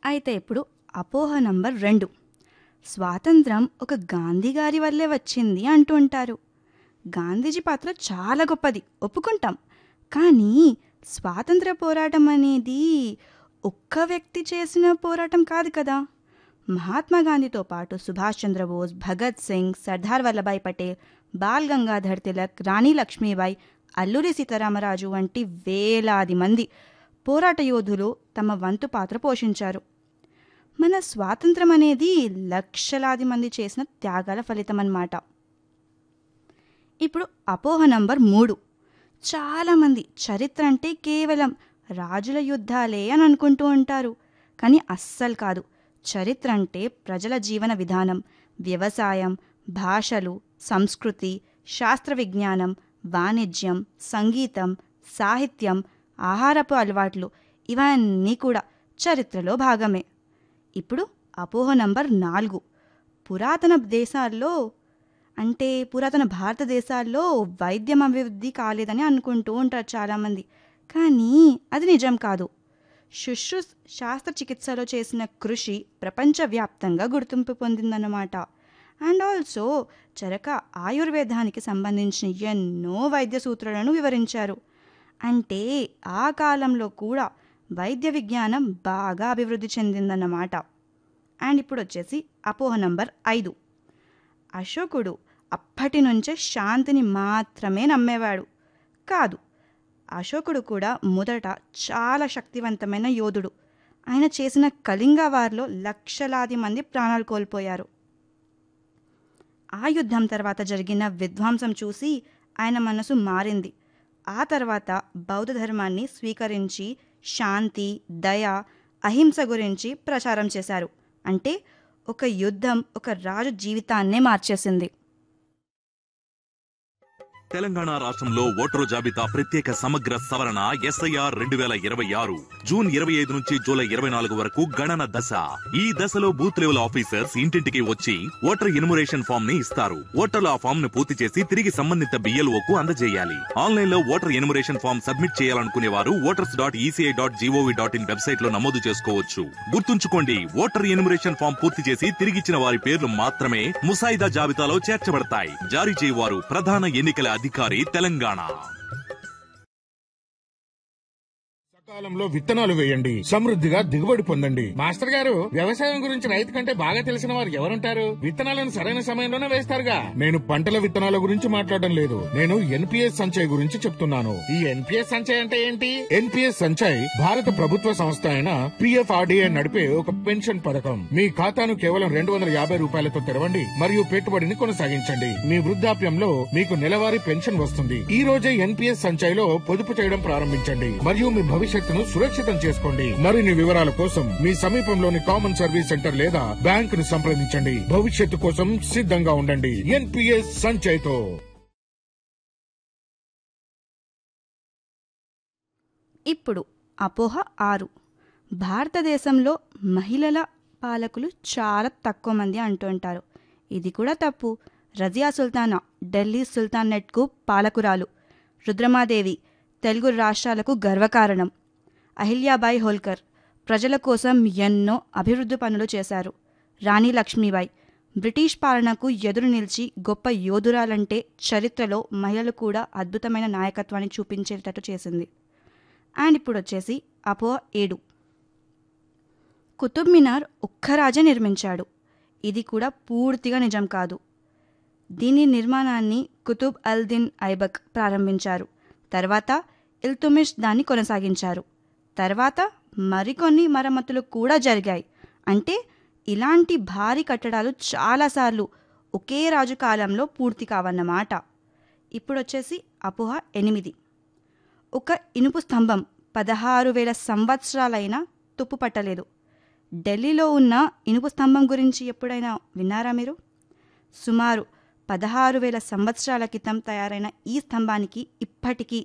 అయితే ఇప్పుడు అపోహ నంబర్ రెండు స్వాతంత్రం ఒక గాంధీ గారి వల్లే వచ్చింది అంటూ ఉంటారు గాంధీజీ పాత్ర చాలా గొప్పది ఒప్పుకుంటాం కానీ స్వాతంత్ర పోరాటం అనేది ఒక్క వ్యక్తి చేసిన పోరాటం కాదు కదా మహాత్మా గాంధీతో పాటు సుభాష్ చంద్రబోస్ భగత్ సింగ్ సర్దార్ వల్లభాయ్ పటేల్ బాల్ గంగాధర్ తిలక్ రాణి లక్ష్మీబాయి అల్లూరి సీతారామరాజు వంటి వేలాది మంది పోరాట యోధులు తమ వంతు పాత్ర పోషించారు మన స్వాతంత్రం అనేది లక్షలాది మంది చేసిన త్యాగాల ఫలితం అన్నమాట ఇప్పుడు అపోహ నంబర్ మూడు చాలామంది చరిత్ర అంటే కేవలం రాజుల యుద్ధాలే అని అనుకుంటూ ఉంటారు కానీ అస్సలు కాదు చరిత్ర అంటే ప్రజల జీవన విధానం వ్యవసాయం భాషలు సంస్కృతి శాస్త్ర విజ్ఞానం వాణిజ్యం సంగీతం సాహిత్యం ఆహారపు అలవాట్లు ఇవన్నీ కూడా చరిత్రలో భాగమే ఇప్పుడు అపోహ నంబర్ నాలుగు పురాతన దేశాల్లో అంటే పురాతన భారతదేశాల్లో వైద్యం అభివృద్ధి కాలేదని అనుకుంటూ ఉంటారు చాలామంది కానీ అది నిజం కాదు శుశ్రు శాస్త్రచికిత్సలో చేసిన కృషి ప్రపంచవ్యాప్తంగా గుర్తింపు పొందిందన్నమాట అండ్ ఆల్సో చరక ఆయుర్వేదానికి సంబంధించిన ఎన్నో వైద్య సూత్రాలను వివరించారు అంటే ఆ కాలంలో కూడా వైద్య విజ్ఞానం బాగా అభివృద్ధి చెందిందన్నమాట అండ్ ఇప్పుడు వచ్చేసి అపోహ నంబర్ ఐదు అశోకుడు అప్పటి నుంచే శాంతిని మాత్రమే నమ్మేవాడు కాదు అశోకుడు కూడా మొదట చాలా శక్తివంతమైన యోధుడు ఆయన చేసిన కళింగ వారిలో లక్షలాది మంది ప్రాణాలు కోల్పోయారు ఆ యుద్ధం తర్వాత జరిగిన విధ్వంసం చూసి ఆయన మనసు మారింది ఆ తర్వాత బౌద్ధ ధర్మాన్ని స్వీకరించి శాంతి దయ అహింస గురించి ప్రచారం చేశారు అంటే ఒక యుద్ధం ఒక రాజు జీవితాన్నే మార్చేసింది తెలంగాణ రాష్ట్రంలో ఓటరు జాబితా ప్రత్యేక సమగ్ర సవరణ ఎస్ఐఆర్ రెండు వేల ఇరవై ఆరు జూన్ ఇరవై ఐదు నుంచి జూలై ఇరవై నాలుగు వరకు గణన దశ ఈ దశలో బూత్ లెవెల్ ఆఫీసర్స్ ఇంటింటికి వచ్చి ఓటర్ ఇన్మురేషన్ ఫామ్ ని ఇస్తారు ఓటర్లు ఆ ఫామ్ ను పూర్తి చేసి తిరిగి సంబంధిత బిఎల్ఓ కు అందజేయాలి ఆన్లైన్ లో ఓటర్ ఇన్మురేషన్ ఫామ్ సబ్మిట్ చేయాలనుకునే వారు voters dot ECI dot G O V dot in website లో నమోదు చేసుకోవచ్చు గుర్తుంచుకోండి ఓటర్ ఇన్మురేషన్ ఫామ్ పూర్తి చేసి తిరిగిచ్చిన వారి పేర్లు మాత్రమే ముసాయిదా జాబితాలో చేర్చబడతాయి జారీ చేయవారు ప్రధాన ఎన్నికల అధికారి తెలంగాణ సకాలంలో విత్తనాలు వేయండి సమృద్ధిగా దిగుబడి పొందండి మాస్టర్ గారు వ్యవసాయం గురించి రైతు కంటే బాగా తెలిసిన వారు ఎవరుంటారు విత్తనాలను సరైన సమయంలోనే వేస్తారుగా నేను పంటల విత్తనాల గురించి మాట్లాడడం లేదు నేను ఎన్పిఎస్ సంచయ్ గురించి చెప్తున్నాను ఈ ఎన్పిఎస్ సంచయ్ అంటే ఏంటి ఎన్పిఎస్ సంచయ్ భారత ప్రభుత్వ సంస్థ అయిన పిఎఫ్ఆర్డిఏ నడిపే ఒక పెన్షన్ పథకం మీ ఖాతాను కేవలం రెండు వందల యాభై రూపాయలతో తెరవండి మరియు పెట్టుబడిని కొనసాగించండి మీ వృద్ధాప్యంలో మీకు నెలవారీ పెన్షన్ వస్తుంది ఈ రోజే ఎన్పిఎస్ సంచయ్లో పొదుపు చేయడం ప్రారంభించండి మరియు మీ భవిష్యత్తును సురక్షితం చేసుకోండి మరిన్ని వివరాల కోసం మీ సమీపంలోని కామన్ సర్వీస్ సెంటర్ లేదా బ్యాంక్ ను సంప్రదించండి భవిష్యత్తు కోసం సిద్ధంగా ఉండండి ఎన్పిఎస్ సంచయ్తో ఇప్పుడు అపోహ ఆరు భారతదేశంలో మహిళల పాలకులు చాలా తక్కువ మంది అంటూ ఉంటారు ఇది కూడా తప్పు రజియా సుల్తానా ఢిల్లీ సుల్తానెట్కు పాలకురాలు రుద్రమాదేవి తెలుగు రాష్ట్రాలకు గర్వకారణం అహిల్యాబాయి హోల్కర్ ప్రజల కోసం ఎన్నో అభివృద్ధి పనులు చేశారు రాణి లక్ష్మీబాయి బ్రిటిష్ పాలనకు ఎదురు నిలిచి గొప్ప యోధురాలంటే చరిత్రలో మహిళలు కూడా అద్భుతమైన నాయకత్వాన్ని చూపించేటట్టు చేసింది అండ్ ఇప్పుడు వచ్చేసి అపో ఏడు కుతుబ్ మినార్ ఒక్క రాజే నిర్మించాడు ఇది కూడా పూర్తిగా నిజం కాదు దీని నిర్మాణాన్ని కుతుబ్ అల్ దిన్ ఐబక్ ప్రారంభించారు తర్వాత ఇల్తుమిష్ దాన్ని కొనసాగించారు తర్వాత మరికొన్ని మరమ్మతులు కూడా జరిగాయి అంటే ఇలాంటి భారీ కట్టడాలు చాలాసార్లు ఒకే రాజు కాలంలో పూర్తి కావన్నమాట ఇప్పుడు వచ్చేసి అపోహ ఎనిమిది ఒక ఇనుపు స్తంభం పదహారు వేల సంవత్సరాలైనా తుప్పు పట్టలేదు ఢిల్లీలో ఉన్న ఇనుపు స్తంభం గురించి ఎప్పుడైనా విన్నారా మీరు సుమారు పదహారు వేల సంవత్సరాల క్రితం తయారైన ఈ స్తంభానికి ఇప్పటికీ